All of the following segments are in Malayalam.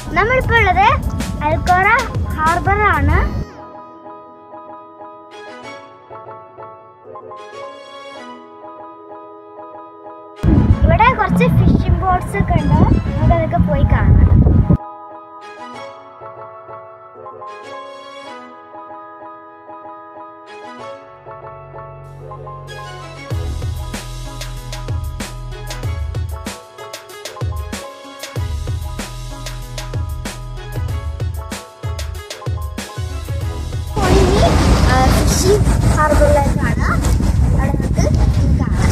നമ്മളിപ്പോൾ ഉള്ളത് അൽക്കോറ ഹാർബറാണ് ഇവിടെ കുറച്ച് ഫിഷിംഗ് ബോട്ട്സ് ഒക്കെ ഉണ്ട് നമുക്ക് അതൊക്കെ പോയി കാണാം ഫിഷിംഗ് ഹാർബറിലേക്കാണ് അവിടെ നമുക്ക് ഇനി കാണാം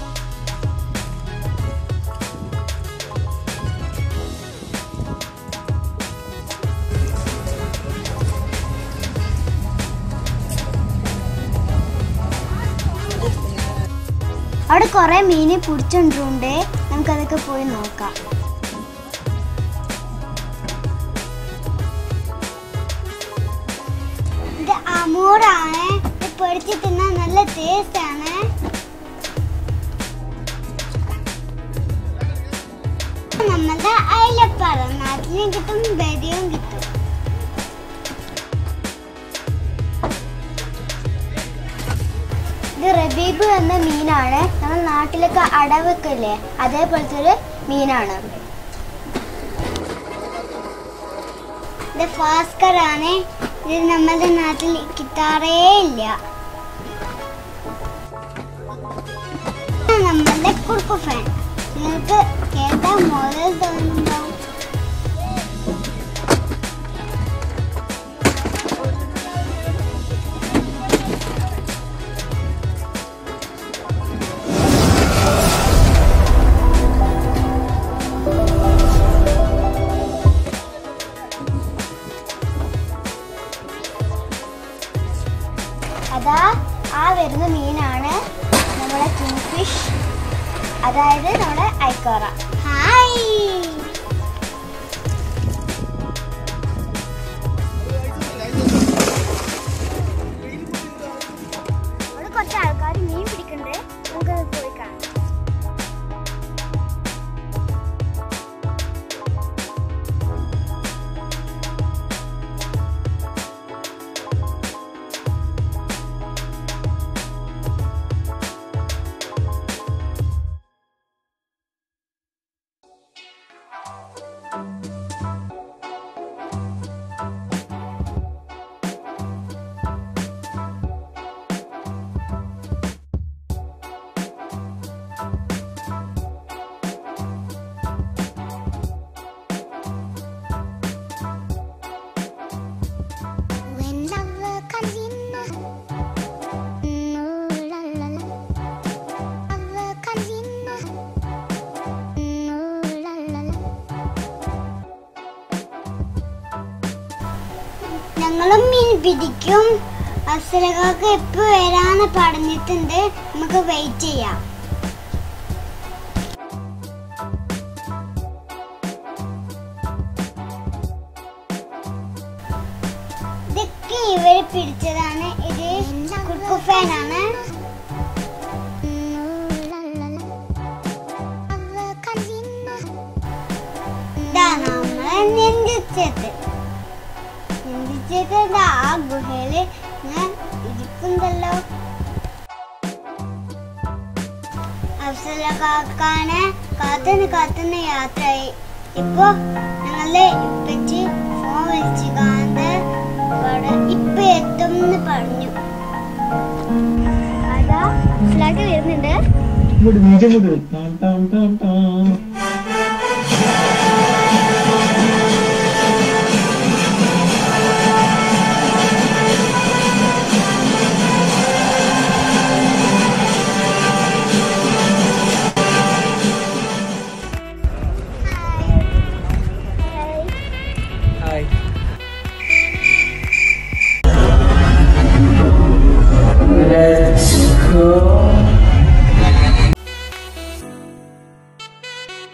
അവിടെ കുറെ മീനെ പിടിച്ചോണ്ടിട്ടുണ്ട് നമുക്കതൊക്കെ പോയി നോക്കാം ഇത് അമൂറാണ് ഇത് പൊടിച്ച് തിന്നാൻ നല്ല ടേസ്റ്റ് ആണ് നമ്മളുടെ അയിലപ്പാറ നാട്ടിലും കിട്ടും ബരിയും കിട്ടും ഇത് റബീബ് എന്ന മീനാണ് നമ്മൾ നാട്ടിലൊക്കെ അടവൊക്കെ ഇല്ലേ അതേപോലത്തെ ഒരു മീനാണ് ഇത് ഫാസ്കർ ആണ് ഇത് നമ്മുടെ നാട്ടിൽ കിട്ടാറേ ഇല്ല ഇത് നമ്മളുടെ കുറുക്കു ഫാൻ നിങ്ങൾക്ക് കേട്ടാ മുതൽ തോന്നുന്നുണ്ടാവും അതാ ആ വരുന്ന മീനാണ് നമ്മുടെ കിങ് ഫിഷ് അതായത് നമ്മുടെ ഐക്കോറ ഹായ് അവിടെ കുറച്ച് ആൾക്കാർ മീൻ പിടിക്കണ്ടേ നമുക്ക് പോയി കാണാം When love comes in, ooh la la la. Love comes in, ooh la la la. ഞങ്ങളും മീൻ പിടിക്കും അഫ്സലകാക്ക് എപ്പോ വരാന്ന് പറഞ്ഞിട്ടുണ്ട് നമുക്ക് വെയിറ്റ് ചെയ്യാം ഇതൊക്കെ ഇവര് പിടിച്ചതാണ് ഇത് കുക്കു ഫാനാണ് ഇതാ നമ്മളെ നെന്തിച്ചത് നെന്തിച്ചത് ആ ഗുഹയില് ഞാൻ ഇരിക്കുന്നുണ്ടല്ലോ അഫ്സല കാക്കാനെ കാത്തുനിന്ന് കാത്തുനിന്ന് യാത്രയായി ഇപ്പൊ ഞങ്ങളുടെ ഇപ്പച്ചി ഫോൺ വിളിച്ച് കാന്ത് ഇവിടെ ഇപ്പൊ എത്തും എന്ന് പറഞ്ഞു അതാ ഫ്ലാഗ് വരുന്നുണ്ട് ഇങ്ങോട്ട് ബീജം കൊണ്ട് ടാൻ ടാൻ ടാൻ ടാൻ. Hi Let's go.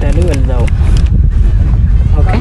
ഇട്ടാൽ വലുതാവും ഓക്കെ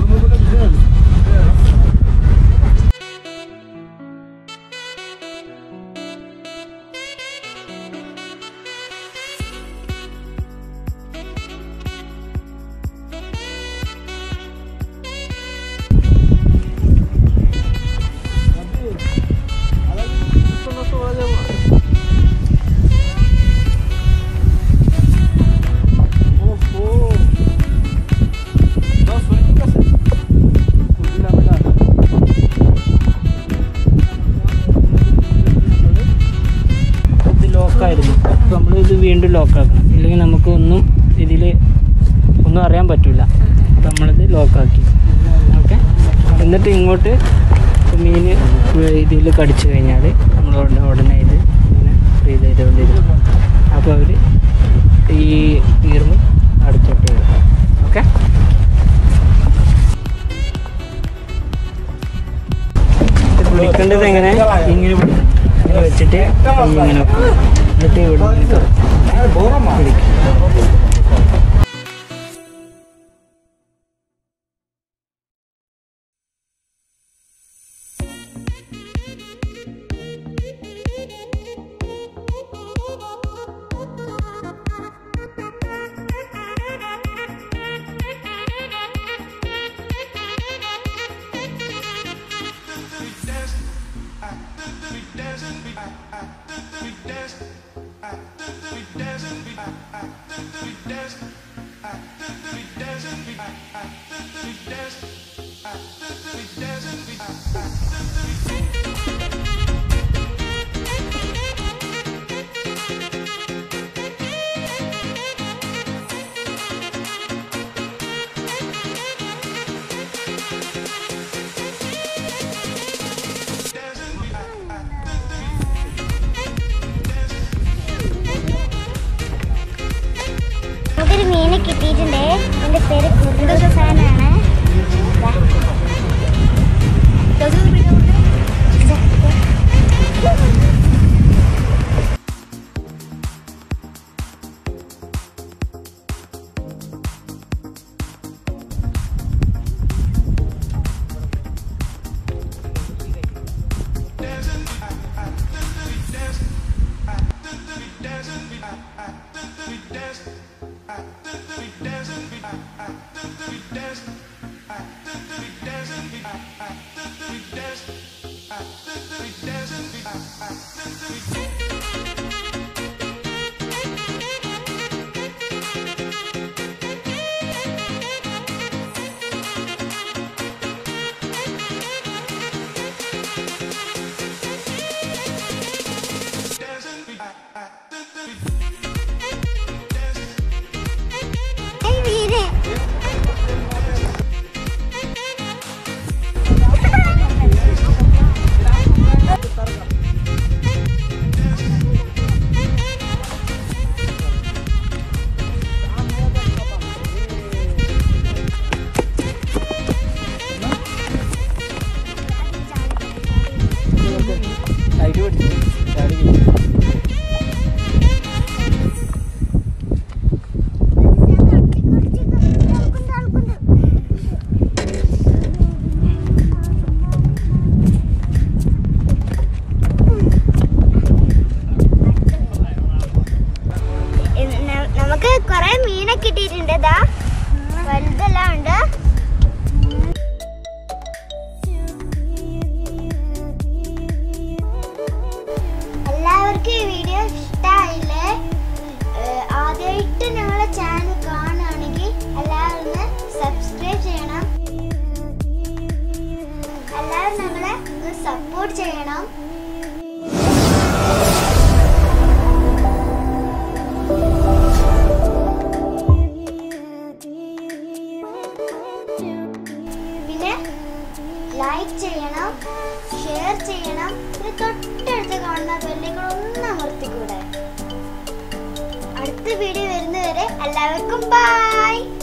ഇത് ലോക്കായിരുന്നു അപ്പോൾ നമ്മൾ ഇത് വീണ്ടും ലോക്കാക്കണം ഇല്ലെങ്കിൽ നമുക്ക് ഒന്നും ഇതിൽ ഒന്നും അറിയാൻ പറ്റില്ല അപ്പോൾ നമ്മളിത് ലോക്കാക്കി ഓക്കെ എന്നിട്ട് ഇങ്ങോട്ട് മീൻ ഇതിൽ കടിച്ചു കഴിഞ്ഞാൽ നമ്മൾ ഉടനെ ഉടനെ ഇത് ഇങ്ങനെ ഫ്രീ ചെയ്തുകൊണ്ടിരിക്കും അപ്പോൾ അവർ ഈ ഈർന്ന് അടുത്തോട്ട് വരും ഓക്കെ പിടിക്കേണ്ടത് എങ്ങനെ ഇങ്ങനെ പിടിക്കും. ഇങ്ങനെ വെച്ചിട്ട് കൈ ഇങ്ങനെ വെക്കും. എന്നിട്ട് ഇവിടെ ഇങ്ങനെ തുറക്കും. പിടിക്കും. നമുക്കൊരു മീനെ കിട്ടിയിട്ടുണ്ട് എൻ്റെ പേര് കുറുന്തോസാനാണ് ഏയ് മീനെ അതിൽ പിടിച്ചു. ചാടി വീഴും. നമുക്ക് കൊറേ മീനെ കിട്ടിയിട്ടുണ്ട് ഇതാ വലുതെല്ലാം ഉണ്ട് എല്ലാവർക്കും ഈ വീഡിയോ ഇഷ്ടമായില്ലേ ആദ്യമായിട്ട് ഞങ്ങളെ ചാനൽ കാണുകയാണെങ്കിൽ എല്ലാവരും ഒന്ന് സബ്സ്ക്രൈബ് ചെയ്യണം എല്ലാവരും നമ്മളെ ഒന്ന് സപ്പോർട്ട് ചെയ്യണം പിന്നെ ലൈക്ക് ചെയ്യണം ഷെയർ ചെയ്യണം പിന്നെ തൊട്ടടുത്ത് കാണുന്ന ബെല്ലിങ്ങൾ ഒന്ന് അമർത്തിക്കൂടെ അടുത്ത വീഡിയോ വരുന്നവരെ എല്ലാവർക്കും ബൈ